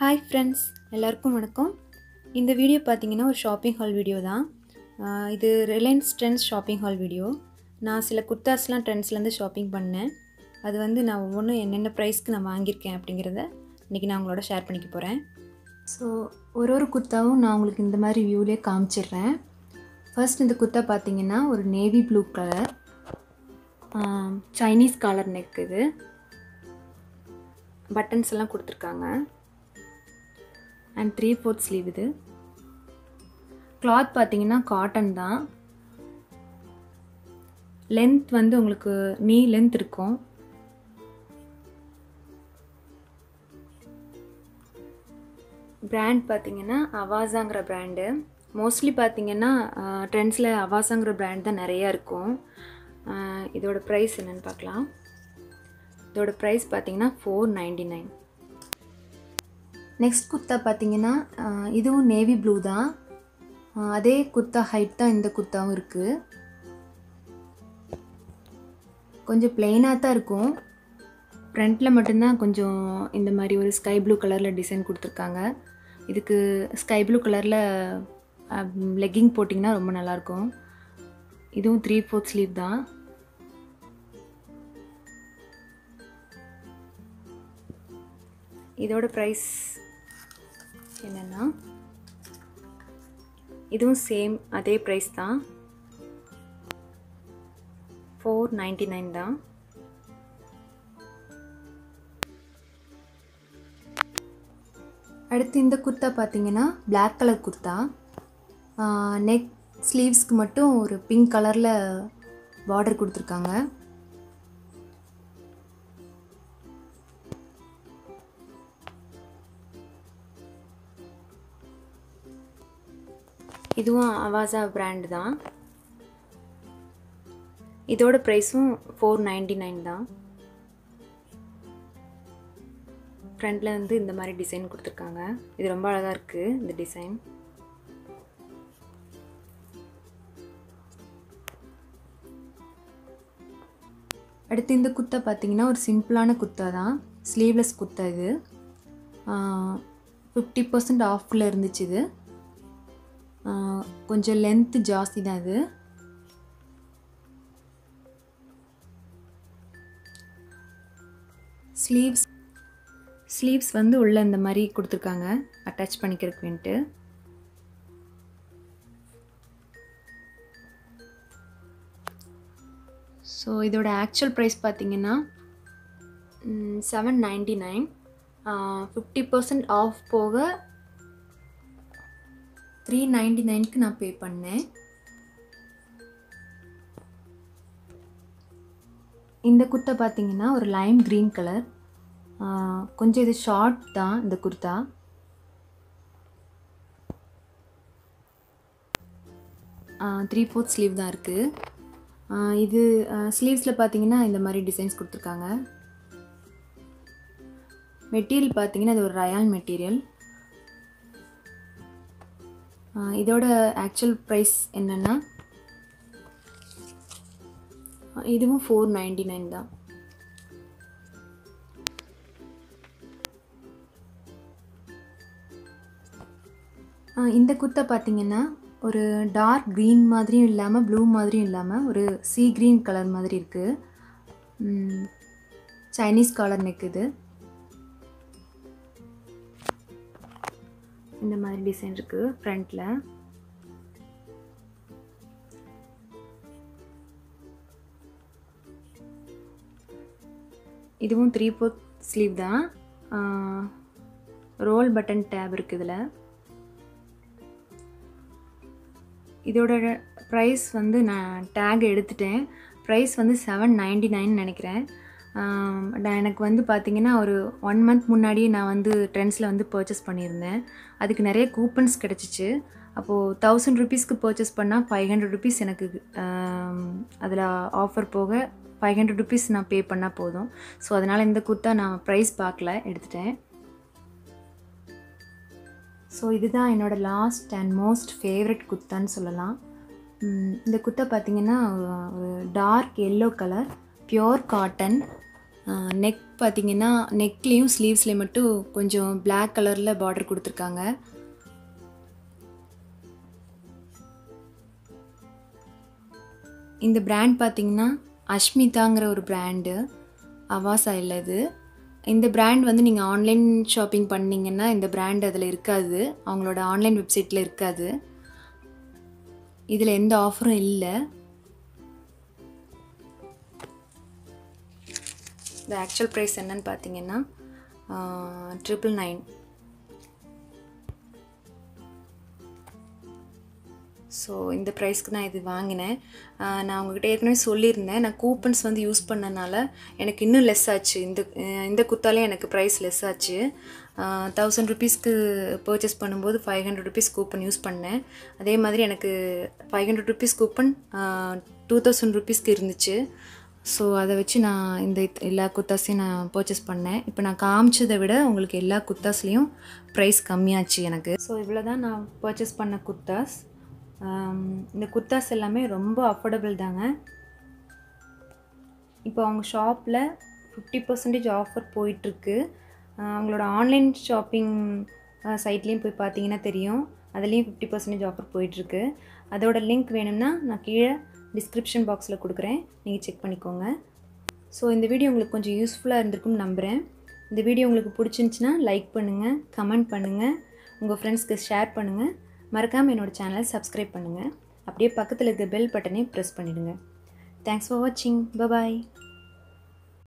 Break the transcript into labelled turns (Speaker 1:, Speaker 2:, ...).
Speaker 1: hi friends எல்லாருக்கும் வணக்கம் இந்த வீடியோ பார்த்தீங்கன்னா ஒரு ஷாப்பிங் ஹால் வீடியோ தான் ஆஹ் இது Reliance Trends shopping haul video நான் சில குர்தாஸ்லாம் ட்ரெண்ட்ஸ்லேருந்து ஷாப்பிங் பண்ணேன் அது வந்து நான் ஒவ்வொன்றும் என்னென்ன ப்ரைஸ்க்கு நான் வாங்கியிருக்கேன் அப்படிங்கிறத இன்றைக்கி நான் உங்களோட ஷேர் பண்ணிக்க போகிறேன் ஸோ ஒரு ஒரு குர்த்தாவும் நான் உங்களுக்கு இந்த மாதிரி வியூலேயே காமிச்சிடுறேன் ஃபர்ஸ்ட் இந்த குர்த்தா பார்த்தீங்கன்னா ஒரு navy blue colour Chinese collar neck இது பட்டன்ஸ் எல்லாம் கொடுத்துருக்காங்க அண்ட் த்ரீ ஃபோர்த் ஸ்லீவ் இது கிளாத் பார்த்தீங்கன்னா காட்டன் தான் லென்த் வந்து உங்களுக்கு நீ லென்த் இருக்கும் பிராண்ட் பார்த்தீங்கன்னா அவாசாங்கிற பிராண்டு மோஸ்ட்லி பார்த்தீங்கன்னா ட்ரெண்ட்ஸில் அவாசாங்கிற பிராண்ட் தான் நிறையா இருக்கும் ஆஹ் இதோட ப்ரைஸ் என்னென்னு பார்க்கலாம் இதோட ப்ரைஸ் பார்த்தீங்கன்னா four ninety nine next kurta பார்த்தீங்கன்னா ஆஹ் இதுவும் நேவி ப்ளூ தான் ஆஹ் அதே குர்த்தா ஹைட் தான் இந்த குர்த்தாவும் இருக்குது கொஞ்சம் பிளெயினாக தான் இருக்கும் ஃப்ரண்ட்டில் மட்டும்தான் கொஞ்சம் இந்த மாதிரி ஒரு ஸ்கை ப்ளூ கலரில் டிசைன் கொடுத்துருக்காங்க இதுக்கு ஸ்கை ப்ளூ கலரில் லெக்கிங் போட்டிங்கன்னா ரொம்ப நல்லாயிருக்கும் இதுவும் த்ரீ ஃபோர்த் ஸ்லீவ் தான் இதோட ப்ரைஸ் என்னென்னா இதுவும் சேம் அதே ப்ரைஸ் தான் ஃபோர் நைன்டி நைன் தான் அடுத்து இந்த குர்த்தா பார்த்தீங்கன்னா பிளாக் கலர் குர்த்தா நெக் ஸ்லீவ்ஸ்க்கு மட்டும் ஒரு பிங்க் கலரில் பார்டர் கொடுத்துருக்காங்க இதுவும் அவாசா பிராண்ட் தான் இதோட ப்ரைஸும் ஃபோர் நைன்டி நைன் தான் ஃப்ரண்டில் வந்து இந்த மாதிரி டிசைன் கொடுத்துருக்காங்க இது ரொம்ப அழகாக இருக்குது இந்த டிசைன் அடுத்து இந்த குத்தா பார்த்தீங்கன்னா ஒரு சிம்பிளான குத்தா தான் ஸ்லீவ்லெஸ் குத்தா இது ஃபிஃப்டி பர்சன்ட் ஆஃபில் இருந்துச்சு இது ஆஹ் கொஞ்சம் லென்த்து ஜாஸ்தி தான் இது ஸ்லீவ்ஸ் ஸ்லீவ்ஸ் வந்து உள்ள இந்த மாதிரி கொடுத்துருக்காங்க அட்டாச் பண்ணிக்கிறதுக்குன்ட்டு ஸோ இதோட ஆக்சுவல் ப்ரைஸ் பார்த்தீங்கன்னா seven ninety nine fifty percent off போக த்ரீ நைன்டி நைனுக்கு நான் பே பண்ணேன் இந்த குர்த்தா பார்த்தீங்கன்னா ஒரு லைம் க்ரீன் கலர் கொஞ்சம் இது ஷார்ட் தான் இந்த குர்த்தா த்ரீ ஃபோர்த் ஸ்லீவ் தான் இருக்குது இது ஸ்லீவ்ஸில் பார்த்தீங்கன்னா இந்த மாதிரி டிசைன்ஸ் கொடுத்துருக்காங்க மெட்டீரியல் பார்த்தீங்கன்னா இது ஒரு ரயான் மெட்டீரியல் இதோட ஆக்சுவல் ப்ரைஸ் என்னென்னா இதுவும் ஃபோர் நைன்டி நைன் தான் இந்த குர்த்தா பார்த்தீங்கன்னா ஒரு டார்க் க்ரீன் மாதிரியும் இல்லாமல் ப்ளூ மாதிரியும் இல்லாமல் ஒரு சீ க்ரீன் கலர் மாதிரி இருக்குது சைனீஸ் காலர் நெக் இது இந்த மாதிரி டிசைன் இருக்குது ஃப்ரண்ட்டில் இதுவும் த்ரீ ஃபோர்த் ஸ்லீவ் தான் ரோல் பட்டன் டேப் இருக்குது இதில் இதோட ப்ரைஸ் வந்து நான் டேக் எடுத்துட்டேன் ப்ரைஸ் வந்து செவன் நைன்டி நைன் நினைக்கிறேன் எனக்கு வந்து பார்த்திங்கன்னா ஒரு ஒன் மந்த் முன்னாடியே நான் வந்து ட்ரெண்ட்ஸில் வந்து பர்ச்சேஸ் பண்ணியிருந்தேன் அதுக்கு நிறைய கூப்பன்ஸ் கிடச்சிச்சு அப்போது தௌசண்ட் ருபீஸ்க்கு பர்ச்சேஸ் பண்ணால் ஃபைவ் ஹண்ட்ரட் ருபீஸ் எனக்கு அதில் ஆஃபர் போக ஃபைவ் ஹண்ட்ரட் ருபீஸ் நான் பே பண்ணால் போதும் ஸோ அதனால் இந்த குர்த்தா நான் ப்ரைஸ் பார்க்கல எடுத்துட்டேன் ஸோ இதுதான் என்னோடய லாஸ்ட் அண்ட் மோஸ்ட் ஃபேவரட் குத்தான்னு சொல்லலாம் இந்த குத்தா பார்த்திங்கன்னா ஒரு dark yellow colour pure cotton neck பார்த்தீங்கன்னா நெக்லேயும் ஸ்லீவ்ஸ்லேயும் மட்டும் கொஞ்சம் Black கலரில் பார்டர் கொடுத்துருக்காங்க இந்த பிராண்ட் பார்த்தீங்கன்னா அஷ்மிதாங்கிற ஒரு பிராண்டு அவாசா இல்லை இது இந்த பிராண்ட் வந்து நீங்கள் ஆன்லைன் ஷாப்பிங் பண்ணீங்கன்னா இந்த பிராண்ட் அதில் இருக்காது அவங்களோட ஆன்லைன் வெப்சைட்டில் இருக்காது இதில் எந்த ஆஃபரும் இல்லை இந்த ஆக்சுவல் ப்ரைஸ் என்னன்னு பார்த்தீங்கன்னா ட்ரிபிள் நைன் ஸோ இந்த ப்ரைஸ்க்கு நான் இது வாங்கினேன் ஆஹ் நான் உங்ககிட்ட ஏற்கனவே சொல்லியிருந்தேன் நான் கூப்பன்ஸ் வந்து யூஸ் பண்ணனால எனக்கு இன்னும் லெஸ் ஆச்சு இந்த அஹ் இந்த குத்தாலே எனக்கு ப்ரைஸ் லெஸ் ஆச்சு தௌசண்ட் ருபீஸ்க்கு பர்ச்சேஸ் பண்ணும்போது five hundred rupees coupon use பண்ணேன் அதே மாதிரி எனக்கு five hundred rupees coupon two thousand ருபீஸ்க்கு இருந்துச்சு ஸோ அதை வச்சு நான் இந்த இத்- எல்லா குத்தாஸையும் நான் பர்ச்சேஸ் பண்ணேன் இப்போ நான் காமிச்சதை விட உங்களுக்கு எல்லா குத்தாஸ்லேயும் ப்ரைஸ் கம்மியாச்சு எனக்கு ஸோ இவ்வளோ தான் நான் பர்ச்சேஸ் பண்ண குத்தாஸ் ஆம், இந்த குர்தாஸ் எல்லாமே ரொம்ப அஃபோர்டபுள் தாங்க இப்போ அவங்க ஷாப்பில் ஃபிஃப்டி பர்சன்டேஜ் ஆஃபர் போயிட்டுருக்கு அவங்களோட ஆன்லைன் ஷாப்பிங் சைட்லேயும் போய் பார்த்தீங்கன்னா தெரியும் அதுலேயும் ஃபிஃப்டி பர்சன்டேஜ் ஆஃபர் போயிட்டுருக்கு அதோட லிங்க் வேணும்னா நான் கீழே டிஸ்கிரிப்ஷன் பாக்ஸில் கொடுக்குறேன் நீங்கள் செக் பண்ணிக்கோங்க ஸோ இந்த வீடியோ உங்களுக்கு கொஞ்சம் யூஸ்ஃபுல்லாக இருந்திருக்கும்னு நம்புகிறேன் இந்த வீடியோ உங்களுக்கு பிடிச்சிருந்துச்சின்னா லைக் பண்ணுங்கள் கமெண்ட் பண்ணுங்கள் உங்கள் ஃப்ரெண்ட்ஸ்க்கு ஷேர் பண்ணுங்கள் மறக்காமல் என்னோடய சேனலை சப்ஸ்கிரைப் பண்ணுங்கள் அப்படியே பக்கத்தில் இருக்க பெல் பட்டனையும் ப்ரெஸ் பண்ணிவிடுங்க தேங்க்ஸ் ஃபார் வாட்சிங் பபாய்